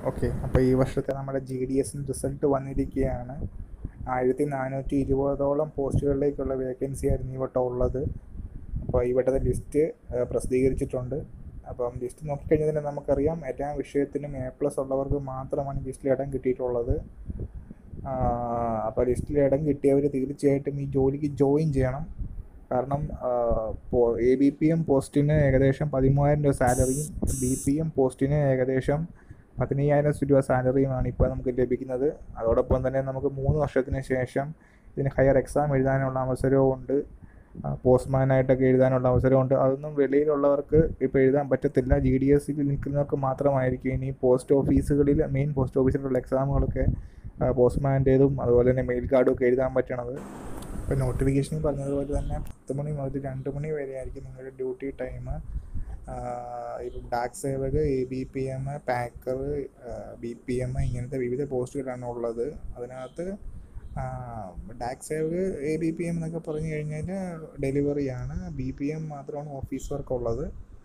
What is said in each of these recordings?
okay അപ്പോൾ ഈ വർഷത്തെ നമ്മുടെ ജി ഡി എസിന് റിസൾട്ട് വന്നിരിക്കുകയാണ് ആയിരത്തി നാനൂറ്റി ഇരുപതോളം പോസ്റ്റുകളിലേക്കുള്ള വേക്കൻസി ആയിരുന്നു ഈ വട്ടം ഉള്ളത് അപ്പോൾ ഈ വട്ടത്തെ ലിസ്റ്റ് പ്രസിദ്ധീകരിച്ചിട്ടുണ്ട് അപ്പം ലിസ്റ്റ് നോക്കിക്കഴിഞ്ഞാൽ തന്നെ നമുക്കറിയാം എല്ലാ വിഷയത്തിനും എ പ്ലസ് ഉള്ളവർക്ക് മാത്രമാണ് ലിസ്റ്റിൽ ഇടം കിട്ടിയിട്ടുള്ളത് അപ്പോൾ ലിസ്റ്റിൽ ഇടം കിട്ടിയവർ തീർച്ചയായിട്ടും ഈ ജോലിക്ക് ജോയിൻ ചെയ്യണം കാരണം എ ബി പി എം പോസ്റ്റിന് ഏകദേശം പതിമൂവായിരം രൂപ സാലറിയും ബി പി എം പോസ്റ്റിന് ഏകദേശം പതിനയ്യായിരം രൂപ സാലറിയുമാണ് ഇപ്പോൾ നമുക്ക് ലഭിക്കുന്നത് അതോടൊപ്പം തന്നെ നമുക്ക് മൂന്ന് വർഷത്തിന് ശേഷം ഇതിന് ഹയർ എക്സാം എഴുതാനുള്ള അവസരവും ഉണ്ട് പോസ്റ്റ്മാനായിട്ടൊക്കെ എഴുതാനുള്ള അവസരമുണ്ട് അതൊന്നും വെളിയിലുള്ളവർക്ക് ഇപ്പോൾ എഴുതാൻ പറ്റത്തില്ല ജി ഡി എസിൽ നിൽക്കുന്നവർക്ക് മാത്രമായിരിക്കും ഇനി പോസ്റ്റ് ഓഫീസുകളിൽ മെയിൻ പോസ്റ്റ് ഓഫീസിലുള്ള എക്സാമുകളൊക്കെ പോസ്റ്റ്മാൻ്റേതും അതുപോലെ തന്നെ മെയിൽ ഗാർഡും ഒക്കെ എഴുതാൻ പറ്റണത് ഇപ്പോൾ നോട്ടിഫിക്കേഷനിൽ പറഞ്ഞതുപോലെ തന്നെ പത്ത് മണി മുതൽ രണ്ട് മണി വരെ ആയിരിക്കും നിങ്ങളുടെ ഡ്യൂട്ടി ടൈം ഇപ്പം Dak Sevak A B P M packer B P M ഇങ്ങനത്തെ വിവിധ പോസ്റ്റുകളാണ് ഉള്ളത് അതിനകത്ത് Dak Sevak A B P M എന്നൊക്കെ പറഞ്ഞു കഴിഞ്ഞാൽ ഡെലിവറിയാണ് ബി പി എം മാത്രമാണ് ഓഫീസ് വർക്ക് ഉള്ളത്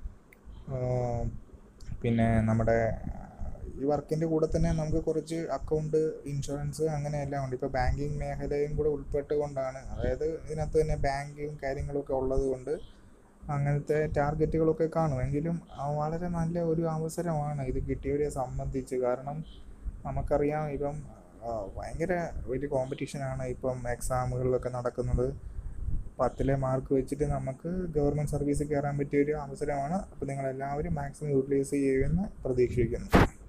പിന്നെ നമ്മുടെ ഈ വർക്കിൻ്റെ കൂടെ തന്നെ നമുക്ക് കുറച്ച് അക്കൗണ്ട് ഇൻഷുറൻസ് അങ്ങനെയെല്ലാം ഉണ്ട് ഇപ്പോൾ ബാങ്കിങ് മേഖലയും കൂടെ ഉൾപ്പെട്ടുകൊണ്ടാണ് അതായത് ഇതിനകത്ത് തന്നെ ബാങ്കും കാര്യങ്ങളൊക്കെ ഉള്ളത് കൊണ്ട് അങ്ങനത്തെ ടാർഗറ്റുകളൊക്കെ കാണും എങ്കിലും വളരെ നല്ല ഒരു അവസരമാണ് ഇത് കിട്ടിയവരെ സംബന്ധിച്ച് കാരണം നമുക്കറിയാം ഇപ്പം ഭയങ്കര വലിയ കോമ്പറ്റീഷനാണ് ഇപ്പം എക്സാമുകളിലൊക്കെ നടക്കുന്നത് പത്തിലെ മാർക്ക് വെച്ചിട്ട് നമുക്ക് ഗവൺമെൻറ് സർവീസിൽ കയറാൻ പറ്റിയ ഒരു അവസരമാണ് അപ്പോൾ നിങ്ങളെല്ലാവരും മാക്സിമം യൂട്ടിലൈസ് ചെയ്യുമെന്ന് പ്രതീക്ഷിക്കുന്നു